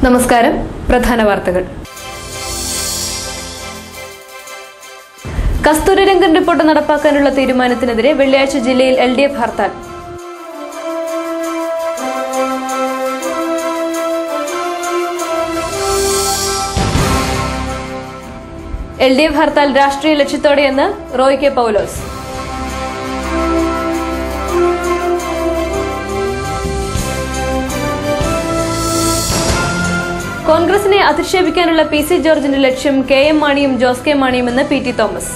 നമസ്കാരം പ്രധാന വാർത്തകൾ കസ്തൂരിരംഗൻ റിപ്പോർട്ട് നടപ്പാക്കാനുള്ള തീരുമാനത്തിനെതിരെ വെള്ളിയാഴ്ച ജില്ലയിൽ L D F hartal L D F hartal രാഷ്ട്രീയ ലക്ഷ്യത്തോടെയെന്ന് റോയ് കെ പൌലോസ് കോൺഗ്രസിനെ അധിക്ഷേപിക്കാനുള്ള പി സി ജോർജിന്റെ ലക്ഷ്യം കെ എം മാണിയും ജോസ് കെ മാണിയുമെന്ന് പി ടി തോമസ്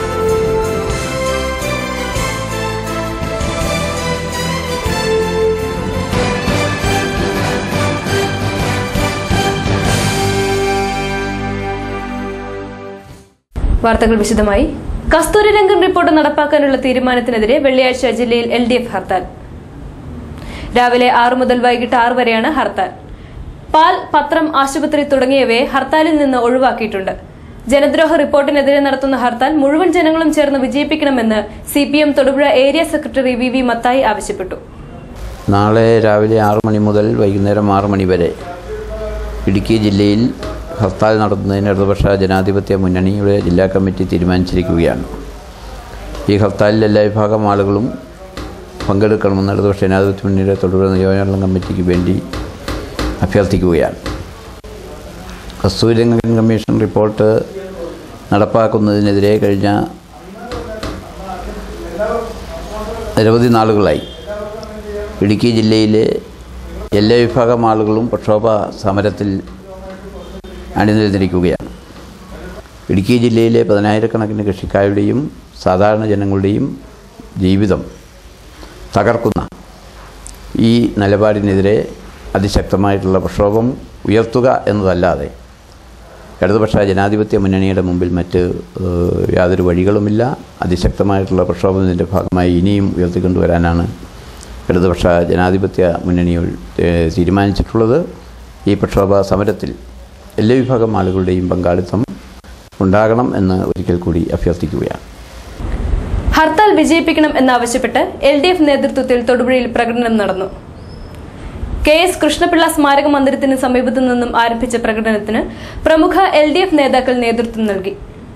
വാർത്തകൾ വിശദമായി കസ്തൂരിരംഗൻ റിപ്പോർട്ട് നടപ്പാക്കാനുള്ള തീരുമാനത്തിനെതിരെ വെള്ളിയാഴ്ച ജില്ലയിൽ എൽ ഡി എഫ് ഹർത്താൽ രാവിലെ ആറു മുതൽ വൈകിട്ട് ആറ് വരെയാണ് ഹർത്താൽ പാൽ പത്രം ആശുപത്രി തുടങ്ങിയവയെ ഹർത്താലിൽ നിന്ന് ഒഴിവാക്കിയിട്ടുണ്ട് ജനദ്രോഹ റിപ്പോർട്ടിനെതിരെ നടത്തുന്ന ഹർത്താൽ മുഴുവൻ ജനങ്ങളും ചേർന്ന് വിജയിപ്പിക്കണമെന്ന് C P M Thodupuzha area secretary V V Mathai ആവശ്യപ്പെട്ടു നാളെ രാവിലെ ആറ് മണി മുതൽ വൈകുന്നേരം ആറ് മണി വരെ ഇടുക്കി ജില്ലയിൽ ഹർത്താൽ നടത്തുന്നതിന് ഇടതുപക്ഷ ജനാധിപത്യ മുന്നണിയുടെ ജില്ലാ കമ്മിറ്റി തീരുമാനിച്ചിരിക്കുകയാണ് ഈ ഹർത്താലിൽ എല്ലാ വിഭാഗം ആളുകളും പങ്കെടുക്കണമെന്ന് ഇടതുപക്ഷ ജനാധിപത്യ മുന്നണിയുടെ തൊടുപുഴ നിയോജകമണ്ഡലം കമ്മിറ്റിക്ക് വേണ്ടി അഭ്യർത്ഥിക്കുകയാണ് കസ്തൂരിരംഗൻ കമ്മീഷൻ റിപ്പോർട്ട് നടപ്പാക്കുന്നതിനെതിരെ കഴിഞ്ഞ നിരവധി നാളുകളായി ഇടുക്കി ജില്ലയിലെ എല്ലാ വിഭാഗം ആളുകളും പ്രക്ഷോഭ സമരത്തിൽ അണിനിരന്നിരിക്കുകയാണ് ഇടുക്കി ജില്ലയിലെ പതിനായിരക്കണക്കിന് കൃഷിക്കാരുടെയും സാധാരണ ജനങ്ങളുടെയും ജീവിതം തകർക്കുന്ന ഈ നിലപാടിനെതിരെ അതിശക്തമായിട്ടുള്ള പ്രക്ഷോഭം ഉയർത്തുക എന്നതല്ലാതെ ഇടതുപക്ഷ ജനാധിപത്യ മുന്നണിയുടെ മുമ്പിൽ മറ്റ് ഏഹ്, യാതൊരു വഴികളുമില്ല അതിശക്തമായിട്ടുള്ള പ്രക്ഷോഭത്തിൻ്റെ ഭാഗമായി ഇനിയും ഉയർത്തിക്കൊണ്ടുവരാനാണ് ഇടതുപക്ഷ ജനാധിപത്യ മുന്നണി ഏഹ്, തീരുമാനിച്ചിട്ടുള്ളത് ഈ പ്രക്ഷോഭ സമരത്തിൽ എല്ലാ വിഭാഗം ആളുകളുടെയും പങ്കാളിത്തം ഉണ്ടാകണം എന്ന് ഒരിക്കൽ കൂടി അഭ്യർത്ഥിക്കുകയാണ് ഹർത്താൽ വിജയിപ്പിക്കണം എന്നാവശ്യപ്പെട്ട് എൽ ഡി എഫ് നേതൃത്വത്തിൽ തൊടുപുഴയിൽ പ്രകടനം നടന്നു കെ എസ് കൃഷ്ണപിള്ള സ്മാരക മന്ദിരത്തിന് സമീപത്തു നിന്നും ആരംഭിച്ച പ്രകടനത്തിന് പ്രമുഖ എൽ ഡി എഫ് നേതാക്കൾ നേതൃത്വം നൽകി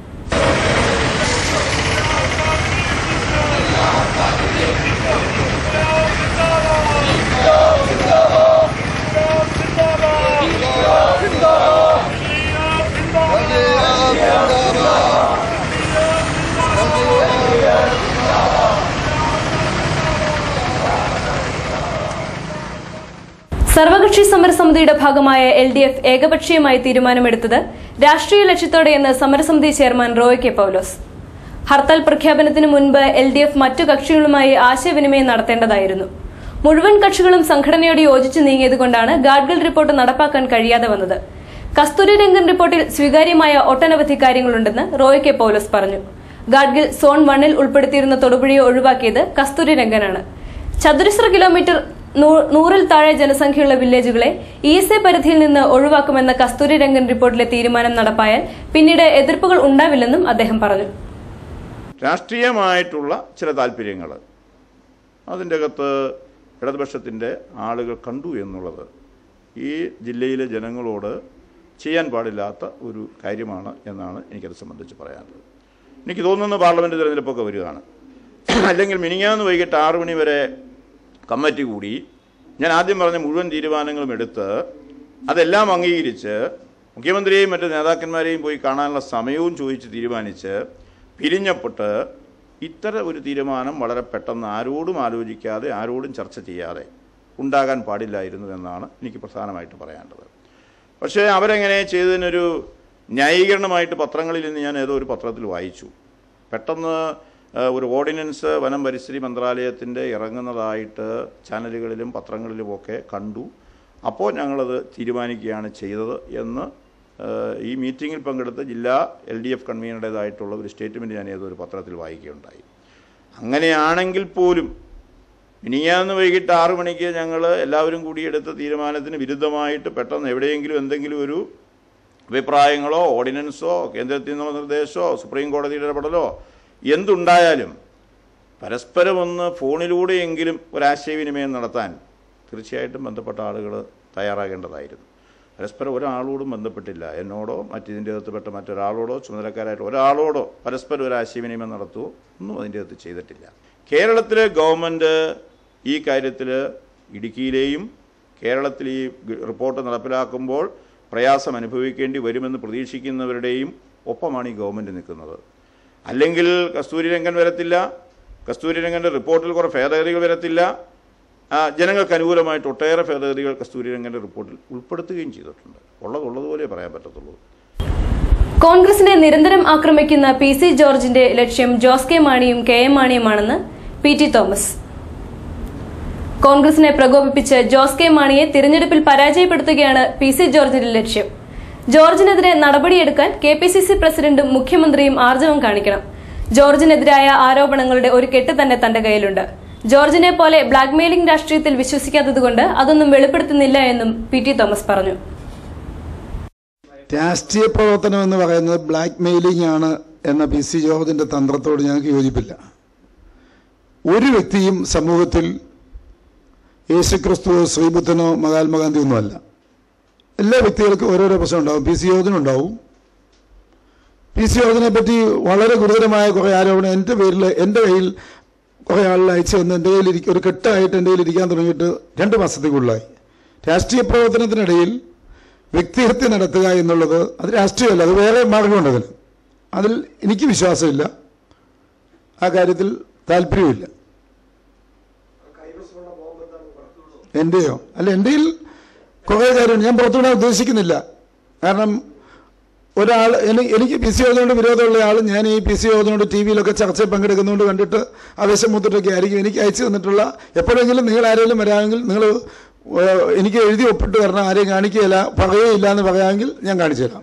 സർവകക്ഷി സമരസമിതിയുടെ ഭാഗമായ എൽ ഡി എഫ് ഏകപക്ഷീയമായി തീരുമാനമെടുത്തത് രാഷ്ട്രീയ ലക്ഷ്യത്തോടെയെന്ന് സമരസമിതി ചെയർമാൻ റോയ് കെ പൌലോസ് ഹർത്താൽ പ്രഖ്യാപനത്തിന് മുൻപ് എൽ ഡി എഫ് മറ്റു കക്ഷികളുമായി ആശയവിനിമയം നടത്തേണ്ടതായിരുന്നു മുഴുവൻ കക്ഷികളും സംഘടനയോട് യോജിച്ചു നീങ്ങിയതുകൊണ്ടാണ് ഗാഡ്ഗിൽ റിപ്പോർട്ട് നടപ്പാക്കാൻ കഴിയാതെ വന്നത് കസ്തൂരി രംഗൻ റിപ്പോർട്ടിൽ സ്വീകാര്യമായ ഒട്ടനവധി കാര്യങ്ങളുണ്ടെന്ന് റോയ് കെ പൌലോസ് പറഞ്ഞു ഗാഡ്ഗിൽ സോൺ വണ്ണിൽ ഉൾപ്പെടുത്തിയിരുന്ന തൊടുപുഴയെ ഒഴിവാക്കിയത് കസ്തൂരി രംഗനാണ് ചതുരശ്ര കിലോമീറ്റർ നൂ- നൂറിൽ താഴെ ജനസംഖ്യയുള്ള വില്ലേജുകളെ ഇ എസ് എ പരിധിയിൽ നിന്ന് ഒഴിവാക്കുമെന്ന കസ്തൂരി രംഗൻ റിപ്പോർട്ടിലെ തീരുമാനം നടപ്പായാൽ പിന്നീട് എതിർപ്പുകൾ ഉണ്ടാവില്ലെന്നും അദ്ദേഹം പറഞ്ഞു രാഷ്ട്രീയമായിട്ടുള്ള ചില താല്പര്യങ്ങൾ അതിൻ്റെ അകത്ത് ഇടതുപക്ഷത്തിൻ്റെ ആളുകൾ കണ്ടു എന്നുള്ളത് ഈ ജില്ലയിലെ ജനങ്ങളോട് ചെയ്യാൻ പാടില്ലാത്ത ഒരു കാര്യമാണ് എന്നാണ് എനിക്കത് സംബന്ധിച്ച് പറയാനുള്ളത് എനിക്ക് തോന്നുന്നു പാർലമെൻറ്റ് തിരഞ്ഞെടുപ്പൊക്കെ വരികയാണ് അല്ലെങ്കിൽ മിനിങ്ങാന്ന് വൈകിട്ട് ആറു മണി വരെ കമ്മിറ്റി കൂടി ഞാൻ ആദ്യം പറഞ്ഞ മുഴുവൻ തീരുമാനങ്ങളും എടുത്ത് അതെല്ലാം അംഗീകരിച്ച് മുഖ്യമന്ത്രിയെയും മറ്റ് നേതാക്കന്മാരെയും പോയി കാണാനുള്ള സമയവും ചോദിച്ച് തീരുമാനിച്ച് പിരിഞ്ഞപ്പെട്ട് ഇത്തരം ഒരു തീരുമാനം വളരെ പെട്ടെന്ന് ആരോടും ആലോചിക്കാതെ ആരോടും ചർച്ച ചെയ്യാതെ ഉണ്ടാകാൻ പാടില്ലായിരുന്നു എന്നാണ് എനിക്ക് പ്രധാനമായിട്ട് പറയാനുള്ളത് പക്ഷേ അവരെങ്ങനെ ചെയ്തതിനൊരു ന്യായീകരണമായിട്ട് പത്രങ്ങളിൽ നിന്ന് ഞാൻ ഏതോ ഒരു പത്രത്തിൽ വായിച്ചു പെട്ടെന്ന് ആ, ഒരു ഓർഡിനൻസ് വനം പരിസ്ഥിതി മന്ത്രാലയത്തിൻ്റെ ഇറങ്ങുന്നതായിട്ട് ചാനലുകളിലും പത്രങ്ങളിലുമൊക്കെ കണ്ടു അപ്പോൾ ഞങ്ങളത് തീരുമാനിക്കുകയാണ് ചെയ്തത് എന്ന് ആ, ഈ മീറ്റിങ്ങിൽ പങ്കെടുത്ത ജില്ലാ എൽ ഡി എഫ് കൺവീനറുടേതായിട്ടുള്ള ഒരു സ്റ്റേറ്റ്മെൻറ്റ് ഞാൻ ഏതോ ഒരു പത്രത്തിൽ വായിക്കുകയുണ്ടായി അങ്ങനെയാണെങ്കിൽ പോലും ഇനിയാന്ന് വൈകിട്ട് ആറു മണിക്ക് ഞങ്ങൾ എല്ലാവരും കൂടി എടുത്ത തീരുമാനത്തിന് വിരുദ്ധമായിട്ട് പെട്ടെന്ന് എവിടെയെങ്കിലും എന്തെങ്കിലും ഒരു അഭിപ്രായങ്ങളോ ഓർഡിനൻസോ കേന്ദ്രത്തിൽ നിന്നുള്ള നിർദ്ദേശമോ സുപ്രീം കോടതിയുടെ ഇടപെടലോ എന്തുണ്ടായാലും പരസ്പരം ഒന്ന് ഫോണിലൂടെയെങ്കിലും ഒരാശയവിനിമയം നടത്താൻ തീർച്ചയായിട്ടും ബന്ധപ്പെട്ട ആളുകൾ തയ്യാറാകേണ്ടതായിരുന്നു പരസ്പരം ഒരാളോടും ബന്ധപ്പെട്ടില്ല എന്നോടോ മറ്റിതിൻ്റെ അകത്തുപെട്ട മറ്റൊരാളോടോ ചുമതലക്കാരായിട്ട് ഒരാളോടോ പരസ്പരം ഒരു ആശയവിനിമയം നടത്തുവോ ഒന്നും അതിൻ്റെ അകത്ത് ചെയ്തിട്ടില്ല കേരളത്തിലെ ഗവൺമെൻറ് ഈ കാര്യത്തിൽ ഇടുക്കിയിലെയും കേരളത്തിൽ ഈ ഗ- റിപ്പോർട്ട് നടപ്പിലാക്കുമ്പോൾ പ്രയാസം അനുഭവിക്കേണ്ടി വരുമെന്ന് പ്രതീക്ഷിക്കുന്നവരുടെയും ഒപ്പമാണ് ഈ ഗവൺമെൻറ് നിൽക്കുന്നത് അല്ലെങ്കിൽ കസ്തൂരി രംഗൻ വരത്തില്ല കസ്തൂരി രംഗൻ്റെ റിപ്പോർട്ടിൽ കുറേ ഭേദഗതികൾ വരത്തില്ല ആ, ജനങ്ങൾക്ക് അനുകൂലമായിട്ട് ഒട്ടേറെ ഭേദഗതികൾ കസ്തൂരി രംഗൻ്റെ റിപ്പോർട്ടിൽ ഉൾപ്പെടുത്തുകയും ചെയ്തിട്ടുണ്ട് ഉള്ളത് ഉള്ളതുപോലെ പറയാൻ പറ്റത്തുള്ളൂ കോൺഗ്രസിനെ നിരന്തരം ആക്രമിക്കുന്ന പി സി ജോർജിന്റെ ലക്ഷ്യം ജോസ് കെ മാണിയും കെ എം മാണിയുമാണെന്ന് പി ടി തോമസ് കോൺഗ്രസിനെ പ്രകോപിപ്പിച്ച് ജോസ് കെ മാണിയെ തിരഞ്ഞെടുപ്പിൽ പരാജയപ്പെടുത്തുകയാണ് പി സി ജോർജിന്റെ ലക്ഷ്യം ജോർജിനെതിരെ നടപടിയെടുക്കാൻ കെ പി സി സി പ്രസിഡന്റും മുഖ്യമന്ത്രിയും ആർജവം കാണിക്കണം ജോർജിനെതിരായ ആരോപണങ്ങളുടെ ഒരു കെട്ട് തന്നെ തന്റെ കയ്യിലുണ്ട് ജോർജിനെ പോലെ ബ്ലാക്ക്മെയിലിംഗ് രാഷ്ട്രീയത്തിൽ വിശ്വസിക്കാത്തതുകൊണ്ട് അതൊന്നും വെളിപ്പെടുത്തുന്നില്ല എന്നും പി ടി തോമസ് പറഞ്ഞു രാഷ്ട്രീയ പ്രവർത്തനം എന്ന് പറയുന്നത് ബ്ലാക്ക് മെയിലിംഗ് ആണ് എന്ന പി സി ജോർജിന്റെ തന്ത്രത്തോട് ഞങ്ങൾക്ക് യോജിപ്പില്ല ഒരു വ്യക്തിയും സമൂഹത്തിൽ യേശുക്രിസ്തുവോ ശ്രീബുദ്ധനോ മഹാത്മാഗാന്ധി ഒന്നുമല്ല എല്ലാ വ്യക്തികൾക്കും ഓരോരോ പ്രശ്നം ഉണ്ടാവും പി സി ജോർജിനുണ്ടാവും പി സി ജോർജിനെ പറ്റി വളരെ ഗുരുതരമായ കുറേ ആരോപണം എൻ്റെ പേരിൽ എൻ്റെ കയ്യിൽ കുറേ ആളിൽ അയച്ചു തന്ന് എൻ്റെ കയ്യിൽ ഇരിക്ക- ഒരു കെട്ടായിട്ട് എൻ്റെ കയ്യിൽ ഇരിക്കാൻ തുടങ്ങിയിട്ട് രണ്ട് മാസത്തിൽ കൂടുതലായി രാഷ്ട്രീയ പ്രവർത്തനത്തിനിടയിൽ വ്യക്തിഹത്യ നടത്തുക എന്നുള്ളത് അത് രാഷ്ട്രീയമല്ല അത് വേറെ മാർഗമുണ്ട് അതിന് അതിൽ എനിക്ക് വിശ്വാസമില്ല ആ കാര്യത്തിൽ താല്പര്യമില്ല എൻ്റെയോ അല്ല എൻ്റെയിൽ കുറേ കാര്യം ഞാൻ പുറത്തുവിടാൻ ഉദ്ദേശിക്കുന്നില്ല കാരണം ഒരാൾ എനി- എനിക്ക് പി സി യോജനയോട് വിരോധമുള്ള ആൾ ഞാൻ ഈ പി സി യോജനയോട് ടി വിയിലൊക്കെ ചർച്ചയിൽ പങ്കെടുക്കുന്നതുകൊണ്ട് കണ്ടിട്ട് ആവേശം മൂത്തിട്ടൊക്കെ ആയിരിക്കും എനിക്ക് അയച്ചു തന്നിട്ടുള്ള എപ്പോഴെങ്കിലും നിങ്ങൾ ആരെങ്കിലും വരാമെങ്കിൽ നിങ്ങൾ ഏഹ്, എനിക്ക് എഴുതി ഒപ്പിട്ട് തരണം ആരെയും കാണിക്കുകയില്ല പറയുകയില്ല എന്ന് പറയാമെങ്കിൽ ഞാൻ കാണിച്ചു തരാം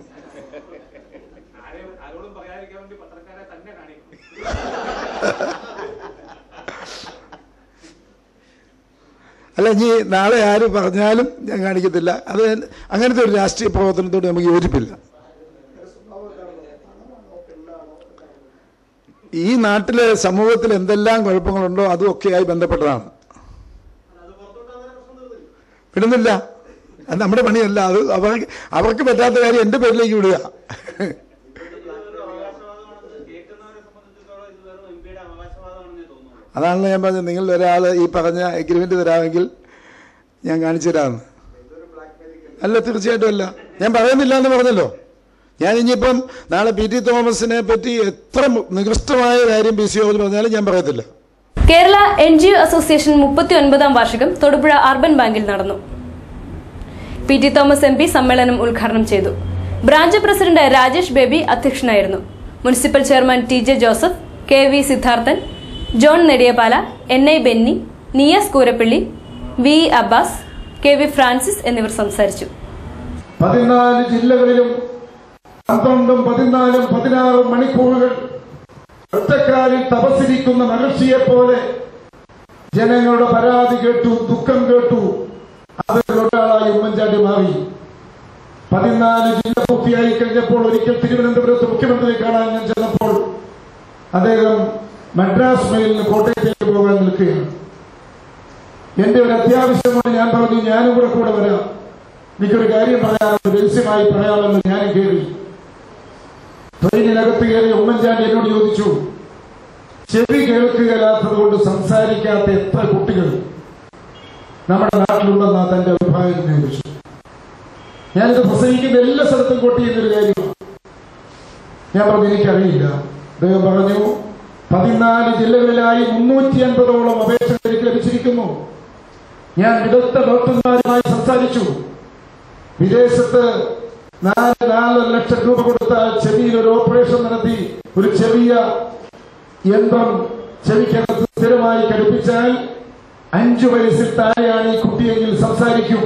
അല്ല ഇനി നാളെ ആര് പറഞ്ഞാലും ഞാൻ കാണിക്കത്തില്ല അത് അങ്ങനത്തെ ഒരു രാഷ്ട്രീയ പ്രവർത്തനത്തോട് നമുക്ക് യോജിപ്പില്ല ഈ നാട്ടിലെ സമൂഹത്തിൽ എന്തെല്ലാം കുഴപ്പങ്ങളുണ്ടോ അതുമൊക്കെയായി ബന്ധപ്പെട്ടതാണ് വിടുന്നില്ല അത് നമ്മുടെ പണിയല്ല അത് അവർക്ക് അവർക്ക് പറ്റാത്ത കാര്യം എൻ്റെ പേരിലേക്ക് വിടുക അതാണല്ലോ ഞാൻ പറഞ്ഞത് നിങ്ങൾ ഒരാൾ ഈ പറഞ്ഞ എഗ്രിമെന്റ് തരാമെങ്കിൽ ഞാൻ കാണിച്ചു തരാമെന്ന് അല്ല തീർച്ചയായിട്ടും അല്ല ഞാൻ പറയുന്നില്ല എന്ന് പറഞ്ഞല്ലോ ഞാൻ ഇനിയിപ്പം നാളെ പി ടി തോമസിനെ പറ്റി എത്ര നികൃഷ്ടമായ കാര്യം പി സി ഓയിൽ പറഞ്ഞാലും ഞാൻ പറയത്തില്ല Kerala N G O association മുപ്പത്തി ഒൻപതാം വാർഷികം തൊടുപുഴ അർബൻ ബാങ്കിൽ നടന്നു P T Thomas M P സമ്മേളനം ഉദ്ഘാടനം ചെയ്തു ബ്രാഞ്ച് പ്രസിഡന്റ് രാജേഷ് ബേബി അധ്യക്ഷനായിരുന്നു municipal chairman T J Joseph K V Sidharthan John Nediyapala N I Benny Niyas Koorappally V E Abbas K V Francis എന്നിവർ സംസാരിച്ചു പതിനാല് ജില്ലകളിലും പന്ത്രണ്ടും പതിനാലും പതിനാറും മണിക്കൂറുകൾ ഒറ്റക്കാലിൽ തപസ്സിരിക്കുന്ന മഹർഷിയെ പോലെ ജനങ്ങളുടെ പരാതി കേട്ടു ദുഃഖം കേട്ടു അതിൽ ഒരാളായി ഉമ്മൻചാണ്ടി മാറി പതിനാല് ജില്ല പൂർത്തിയായി കഴിഞ്ഞപ്പോൾ ഒരിക്കൽ തിരുവനന്തപുരത്ത് മുഖ്യമന്ത്രിയെ കാണാൻ ഞാൻ ചെന്നപ്പോൾ അദ്ദേഹം മദ്രാസ് മെയിലിന് കോട്ടയത്തേക്ക് പോകാൻ നിൽക്കുകയാണ് എന്റെ ഒരു അത്യാവശ്യം കൊണ്ട് ഞാൻ പറഞ്ഞു ഞാനും കൂടെ കൂടെ വരാം എനിക്കൊരു കാര്യം പറയാമെന്ന് രഹസ്യമായി പറയാമെന്ന് ഞാനും കയറി ട്രെയിനിനകത്ത് കയറി ഉമ്മൻചാണ്ടി എന്നോട് ചോദിച്ചു ചെവി കേൾക്കുകയില്ലാത്തത് കൊണ്ട് സംസാരിക്കാത്ത എത്ര കുട്ടികൾ നമ്മുടെ നാട്ടിലുണ്ടെന്നാ തന്റെ അഭിപ്രായം ചോദിച്ചു ഞാനിത് പ്രസംഗിക്കുന്ന എല്ലാ സ്ഥലത്തും കോട്ട് ചെയ്യുന്നൊരു കാര്യമാണ് ഞാൻ പറഞ്ഞു എനിക്കറിയില്ല അദ്ദേഹം പറഞ്ഞു പതിനാല് ജില്ലകളിലായി മുന്നൂറ്റി അൻപതോളം അപേക്ഷകൾ എനിക്ക് ലഭിച്ചിരിക്കുന്നു ഞാൻ വിദഗ്ധ ഡോക്ടർമാരുമായി സംസാരിച്ചു വിദേശത്ത് നാല് നാല് ലക്ഷം രൂപ കൊടുത്താൽ ചെവിയിൽ ഒരു ഓപ്പറേഷൻ നടത്തി ഒരു ചെറിയ യന്ത്രം ചെവിക്കകത്ത് സ്ഥിരമായി ഘടിപ്പിച്ചാൽ അഞ്ചു വയസ്സിൽ താഴെയാണ് ഈ കുട്ടിയെങ്കിൽ സംസാരിക്കും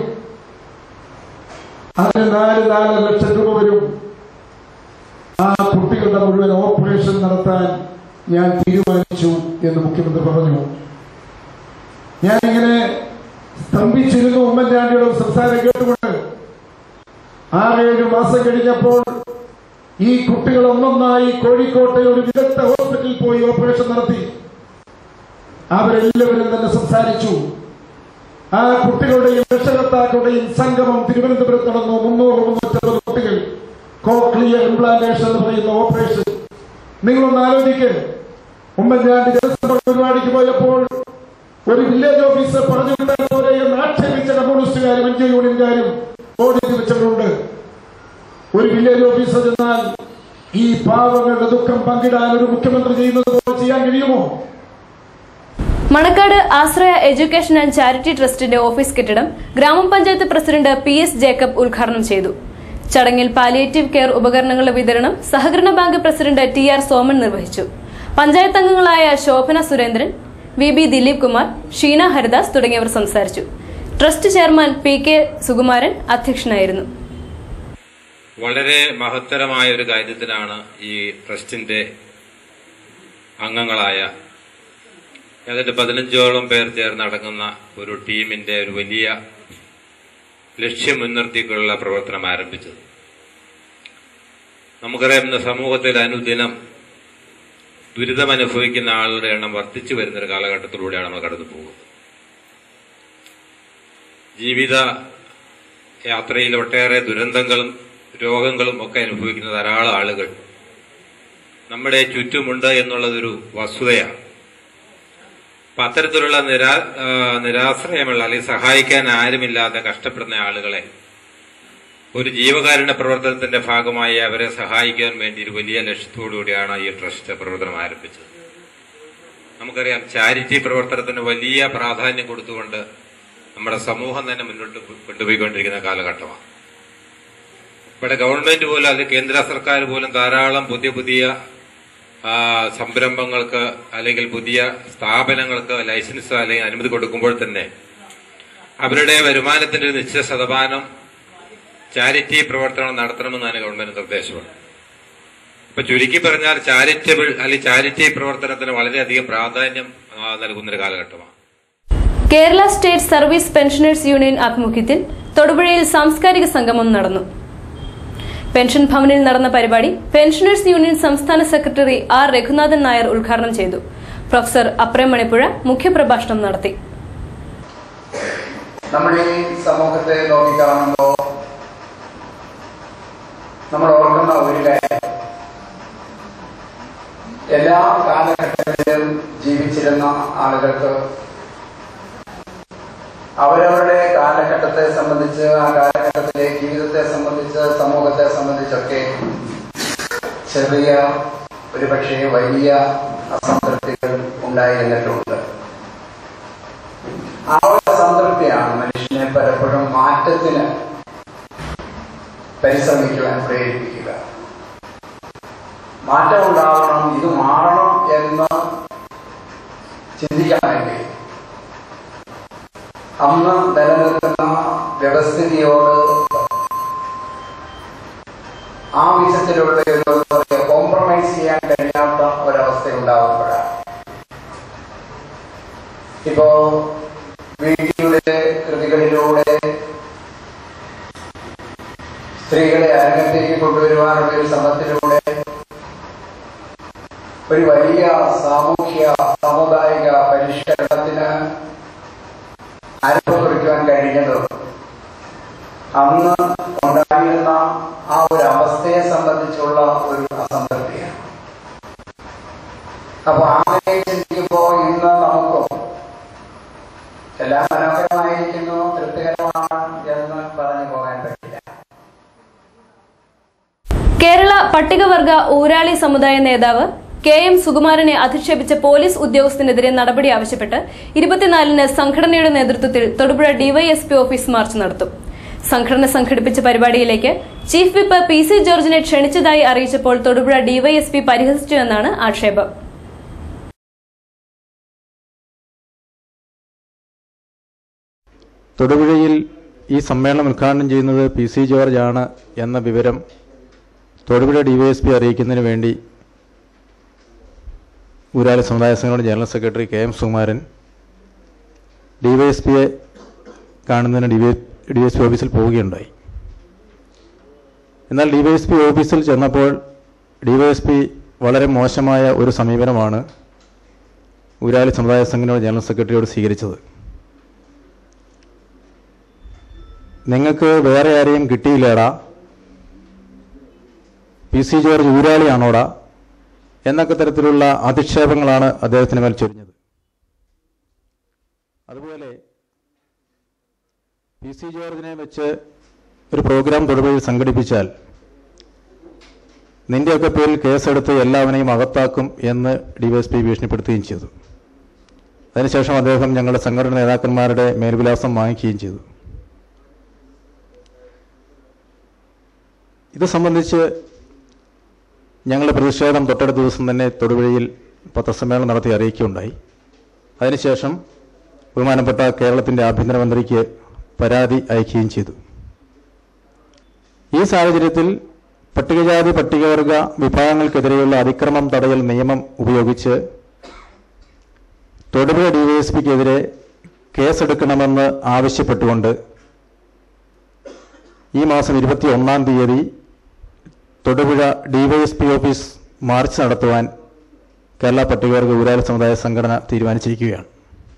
അതിന് നാല് നാല് ലക്ഷം രൂപ വരും ആ കുട്ടികളുടെ മുഴുവൻ ഓപ്പറേഷൻ നടത്താൻ ഞാൻ തീരുമാനിച്ചു എന്ന് മുഖ്യമന്ത്രി പറഞ്ഞു ഞാനിങ്ങനെ സ്തംഭിച്ചിരുന്നു ഉമ്മൻചാണ്ടിയുടെ സംസാരം കേട്ടുകൊണ്ട് ആറേഴ് മാസം കഴിഞ്ഞപ്പോൾ ഈ കുട്ടികൾ ഒന്നൊന്നായി കോഴിക്കോട്ടെ ഒരു വിദഗ്ധ ഹോസ്പിറ്റലിൽ പോയി ഓപ്പറേഷൻ നടത്തി അവരെല്ലാവരും തന്നെ സംസാരിച്ചു ആ കുട്ടികളുടെയും രക്ഷകർത്താക്കളുടെയും സംഗമം തിരുവനന്തപുരത്ത് നടന്നു മുന്നൂറ് മുന്നൂറ്റമ്പത് കുട്ടികൾ കോക്ലിയർ ഇംപ്ലാന്റേഷൻ എന്ന് പറയുന്ന ഓപ്പറേഷൻ നിങ്ങളൊന്ന് ആലോചിക്ക് ഉമ്മൻചാണ്ടി ജനസമ്പർക്ക പരിപാടിക്ക് പോയപ്പോൾ ഒരു വില്ലേജ് ഓഫീസർ പറഞ്ഞു വിട്ടാൽ പോലെ എന്ന് ആക്ഷേപിച്ച കമ്മ്യൂണിസ്റ്റുകാരും എൻ ജി യൂണിയൻകാരും ഓടിച്ചു വെച്ചവരുണ്ട് ഒരു വില്ലേജ് ഓഫീസർ ചെന്നാൽ ഈ പാവങ്ങളുടെ ദുഃഖം പങ്കിടാൻ ഒരു മുഖ്യമന്ത്രി ചെയ്യുന്നത് പോലെ ചെയ്യാൻ കഴിയുമോ Manakkad Ashraya education and charity ട്രസ്റ്റിന്റെ ഓഫീസ് കെട്ടിടം ഗ്രാമപഞ്ചായത്ത് പ്രസിഡന്റ് പി എസ് ജേക്കബ് ഉദ്ഘാടനം ചെയ്തു ചടങ്ങിൽ പാലിയേറ്റീവ് കെയർ ഉപകരണങ്ങളുടെ വിതരണം സഹകരണ bank president T R Soman നിർവഹിച്ചു പഞ്ചായത്ത് അംഗങ്ങളായ ശോഭന സുരേന്ദ്രൻ വി ബി ദിലീപ് കുമാർ ഷീന ഹരിദാസ് തുടങ്ങിയവർ സംസാരിച്ചു trust chairman P K Sukumaran അധ്യക്ഷനായിരുന്നു വളരെ മഹത്തരമായ ഒരു കാര്യത്തിനാണ് ഈ ട്രസ്റ്റിന്റെ അംഗങ്ങളായ ഏതാണ്ട് പതിനഞ്ചോളം പേർ ചേർന്നടങ്ങുന്ന ഒരു ടീമിന്റെ ഒരു വലിയ ലക്ഷ്യം മുൻനിർത്തിക്കൊണ്ടുള്ള പ്രവർത്തനം ആരംഭിച്ചത് നമുക്കറിയാം ഇന്ന് സമൂഹത്തിൽ അനുദിനം ദുരിതം അനുഭവിക്കുന്ന ആളുകളുടെ എണ്ണം വർദ്ധിച്ചു വരുന്ന ഒരു കാലഘട്ടത്തിലൂടെയാണ് നമ്മൾ കടന്നു പോകുന്നത് ജീവിത യാത്രയിൽ ഒട്ടേറെ ദുരന്തങ്ങളും രോഗങ്ങളും ഒക്കെ അനുഭവിക്കുന്ന ധാരാളം ആളുകൾ നമ്മുടെ ചുറ്റുമുണ്ട് എന്നുള്ളതൊരു വസ്തുതയാണ് അപ്പൊ അത്തരത്തിലുള്ള നിരാ ആ, നിരാശ്രയമുള്ള അല്ലെങ്കിൽ സഹായിക്കാൻ ആരുമില്ലാതെ കഷ്ടപ്പെടുന്ന ആളുകളെ ഒരു ജീവകാരുണ്യ പ്രവർത്തനത്തിന്റെ ഭാഗമായി അവരെ സഹായിക്കാൻ വേണ്ടി ഒരു വലിയ ലക്ഷ്യത്തോടുകൂടിയാണ് ഈ ട്രസ്റ്റ് പ്രവർത്തനം ആരംഭിച്ചത് നമുക്കറിയാം ചാരിറ്റി പ്രവർത്തനത്തിന് വലിയ പ്രാധാന്യം കൊടുത്തുകൊണ്ട് നമ്മുടെ സമൂഹം തന്നെ മുന്നോട്ട് കൊണ്ടുപോയിക്കൊണ്ടിരിക്കുന്ന കാലഘട്ടമാണ് ഇവിടെ ഗവൺമെന്റ് പോലും അല്ലെങ്കിൽ കേന്ദ്ര സർക്കാർ പോലും ധാരാളം പുതിയ പുതിയ ആ, സംരംഭങ്ങൾക്ക് അല്ലെങ്കിൽ പുതിയ സ്ഥാപനങ്ങൾക്ക് ലൈസൻസ് അല്ലെങ്കിൽ അനുമതി കൊടുക്കുമ്പോൾ തന്നെ അവരുടെ വരുമാനത്തിന്റെ ഒരു നിശ്ചിത ശതമാനം ചാരിറ്റി പ്രവർത്തനം നടത്തണമെന്നാണ് ഗവൺമെന്റ് നിർദ്ദേശമാണ് ഇപ്പൊ ചുരുക്കി പറഞ്ഞാൽ ചാരിറ്റബിൾ അല്ലെങ്കിൽ ചാരിറ്റി പ്രവർത്തനത്തിന് വളരെയധികം പ്രാധാന്യം ആ, നൽകുന്നൊരു കാലഘട്ടമാണ് Kerala state service pensioners union ആഭിമുഖ്യത്തിൽ തൊടുപുഴയിൽ സാംസ്കാരിക സംഗമം നടന്നു പെൻഷൻ ഭവനിൽ നടന്ന പരിപാടി പെൻഷനേഴ്സ് യൂണിയൻ സംസ്ഥാന സെക്രട്ടറി ആർ രഘുനാഥൻ നായർ ഉദ്ഘാടനം ചെയ്തു പ്രൊഫസർ അപ്രേം മണിപ്പുഴ മുഖ്യപ്രഭാഷണം നടത്തി നമ്മുടെ ഈ സമൂഹത്തെ നോക്കിക്കാണുമ്പോൾ നമ്മൾ ഓർക്കുന്ന ഒരു കാര്യം എല്ലാ കാലഘട്ടങ്ങളിലും ജീവിച്ചിരുന്ന ആളുകൾക്ക് അവരവരുടെ കാലഘട്ടത്തെ സംബന്ധിച്ച് ആ കാലഘട്ടത്തിലെ ജീവിതത്തെ സംബന്ധിച്ച് സമൂഹത്തെ സംബന്ധിച്ചൊക്കെ ചെറിയ ഒരു പക്ഷേ വലിയ അസംതൃപ്തികൾ ഉണ്ടായിരുന്നിട്ടുണ്ട് ആ ഒരു സംതൃപ്തിയാണ് മനുഷ്യനെ പലപ്പോഴും മാറ്റത്തിന് പരിശ്രമിക്കുവാൻ പ്രേരിപ്പിക്കുക മാറ്റം ഉണ്ടാവണം ഇത് മാറണം എന്ന് ചിന്തിക്കണമെങ്കിൽ അന്ന് നിലനിൽക്കുന്ന വ്യവസ്ഥിതിയോട് ആ വിധത്തിലുള്ള ഒരു കോംപ്രമൈസ് ചെയ്യാൻ കഴിയാത്ത ഒരവസ്ഥ ഉണ്ടാകുമ്പോഴാണ് ഇപ്പോ വീട്ടിയുടെ കൃതികളിലൂടെ സ്ത്രീകളെ അരങ്ങത്തേക്ക് കൊണ്ടുവരുവാനുള്ള ഒരു ശ്രമത്തിലൂടെ ഒരു വലിയ സാമൂഹ്യ സാമുദായിക പരിഷ്കരണത്തിന് ആരംഭം കുറിക്കുവാൻ കഴിഞ്ഞത് അന്ന് ഉണ്ടായിരുന്ന ആ ഒരു അവസ്ഥയെ സംബന്ധിച്ചുള്ള ഒരു അസംതൃപ്തിയാണ് അപ്പൊ അങ്ങനെ ചിന്തിക്കുമ്പോൾ ഇന്ന് നമുക്കും എല്ലാം മനോഹരമായിരിക്കുന്നു തൃപ്തികരമാണ് എന്ന് പറഞ്ഞു പോകാൻ പറ്റില്ല കേരള പട്ടികവർഗ ഊരാളി സമുദായ നേതാവ് കെ എം സുകുമാരനെ അധിക്ഷേപിച്ച പോലീസ് ഉദ്യോഗസ്ഥനെതിരെ നടപടി ആവശ്യപ്പെട്ട് ഇരുപത്തിനാലിന് സംഘടനയുടെ നേതൃത്വത്തിൽ തൊടുപുഴ ഡിവൈഎസ്പി ഓഫീസ് മാർച്ച് നടത്തും സംഘടന സംഘടിപ്പിച്ച പരിപാടിയിലേക്ക് ചീഫ് വിപ്പ് പി സി ജോർജിനെ ക്ഷണിച്ചതായി അറിയിച്ചപ്പോൾ തൊടുപുഴ ഡിവൈഎസ്പി പരിഹസിച്ചു എന്നാണ് ആക്ഷേപം തൊടുപുഴയിൽ ഈ സമ്മേളനം ഉദ്ഘാടനം ചെയ്യുന്നത് പി സി ജോർജ് ആണ് എന്ന വിവരം തൊടുപുഴ ഡിവൈഎസ്പി അറിയിക്കുന്നതിന് വേണ്ടി ഊരാളി സമുദായ സംഘടന general secretary K M Sukumaran ഡിവൈഎസ്പിയെ കാണുന്നതിന് ഡി ഡി എസ് പി ഓഫീസിൽ പോവുകയുണ്ടായി എന്നാൽ ഡിവൈഎസ്പി ഓഫീസിൽ ചെന്നപ്പോൾ ഡിവൈഎസ്പി വളരെ മോശമായ ഒരു സമീപനമാണ് ഊരാളി സമുദായ സംഘടന ജനറൽ സെക്രട്ടറിയോട് സ്വീകരിച്ചത് നിങ്ങൾക്ക് വേറെ ആരെയും കിട്ടിയില്ലേടാ പി സി ജോർജ് ഊരാളിയാണോടാ എന്നൊക്കെ തരത്തിലുള്ള അധിക്ഷേപങ്ങളാണ് അദ്ദേഹത്തിന് മേൽ ചൊരിഞ്ഞത് അതുപോലെ പി സി ജോർജിനെ വെച്ച് ഒരു പ്രോഗ്രാം തൊടുപുഴയിൽ സംഘടിപ്പിച്ചാൽ നിന്റെയൊക്കെ പേരിൽ കേസെടുത്ത് എല്ലാവരെയും അകത്താക്കും എന്ന് ഡിവൈഎസ്പി ഭീഷണിപ്പെടുത്തുകയും ചെയ്തു അതിനുശേഷം അദ്ദേഹം ഞങ്ങളുടെ സംഘടന നേതാക്കന്മാരുടെ മേൽവിലാസം വാങ്ങിക്കുകയും ചെയ്തു ഇത് സംബന്ധിച്ച് ഞങ്ങളുടെ പ്രതിഷേധം തൊട്ടടുത്ത ദിവസം തന്നെ തൊടുപുഴയിൽ പത്രസമ്മേളനം നടത്തി അറിയിക്കുകയുണ്ടായി അതിനുശേഷം ബഹുമാനപ്പെട്ട കേരളത്തിൻ്റെ ആഭ്യന്തരമന്ത്രിക്ക് പരാതി അയക്കുകയും ചെയ്തു ഈ സാഹചര്യത്തിൽ പട്ടികജാതി പട്ടികവർഗ വിഭാഗങ്ങൾക്കെതിരെയുള്ള അതിക്രമം തടയൽ നിയമം ഉപയോഗിച്ച് തൊടുപുഴ ഡിവൈഎസ്പിക്കെതിരെ കേസെടുക്കണമെന്ന് ആവശ്യപ്പെട്ടുകൊണ്ട് ഈ മാസം ഇരുപത്തി ഒന്നാം തീയതി തൊടുപുഴ ഡിവൈഎസ്പി ഓഫീസ് മാർച്ച് നടത്തുവാൻ കേരള പട്ടികവർഗ ഊരാളി സമുദായ സംഘടന തീരുമാനിച്ചിരിക്കുകയാണ്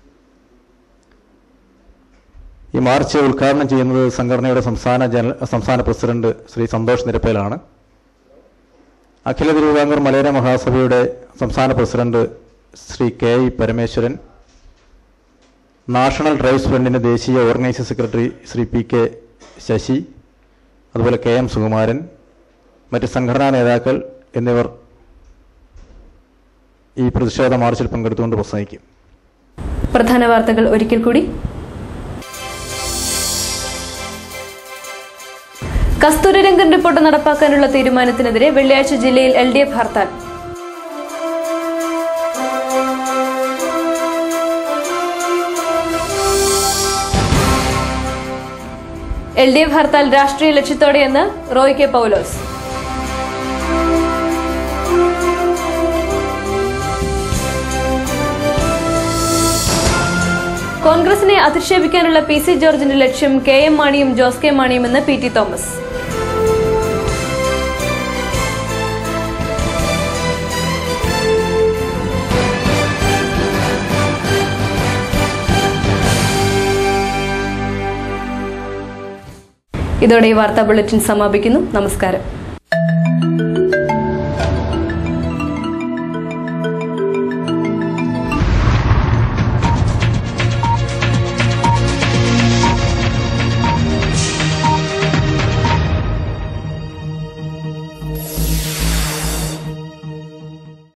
ഈ മാർച്ച് ഉദ്ഘാടനം ചെയ്യുന്നത് സംഘടനയുടെ സംസ്ഥാന ജനറൽ സംസ്ഥാന പ്രസിഡന്റ് ശ്രീ സന്തോഷ് നിരപ്പേലാണ് അഖില തിരുവിതാംകൂർ മലയോര മഹാസഭയുടെ സംസ്ഥാന president Shri K E Parameswaran national drives ഫ്രണ്ടിൻ്റെ ദേശീയ organising secretary Shri P K Sasi അതുപോലെ കെ എം സുകുമാരൻ മറ്റ് സംഘടനാ നേതാക്കൾ എന്നിവർ ഈ പ്രതിഷേധ മാർച്ചിൽ പങ്കെടുത്തുകൊണ്ട് പ്രസംഗിക്കും പ്രധാന വാർത്തകൾ ഒരിക്കൽ കൂടി കസ്തൂരിരംഗൻ റിപ്പോർട്ട് നടപ്പാക്കാനുള്ള തീരുമാനത്തിനെതിരെ വെള്ളിയാഴ്ച ജില്ലയിൽ L D F hartal L D F hartal രാഷ്ട്രീയ ലക്ഷ്യത്തോടെയെന്ന് റോയ് കെ പൌലോസ് കോൺഗ്രസിനെ അധിക്ഷേപിക്കാനുള്ള പി സി ജോർജിന്റെ ലക്ഷ്യം കെ എം മാണിയും ജോസ് കെ മാണിയുമെന്ന് പി ടി തോമസ് ഇതോടെ ഈ വാർത്താ ബുള്ളറ്റിൻ സമാപിക്കുന്നു നമസ്കാരം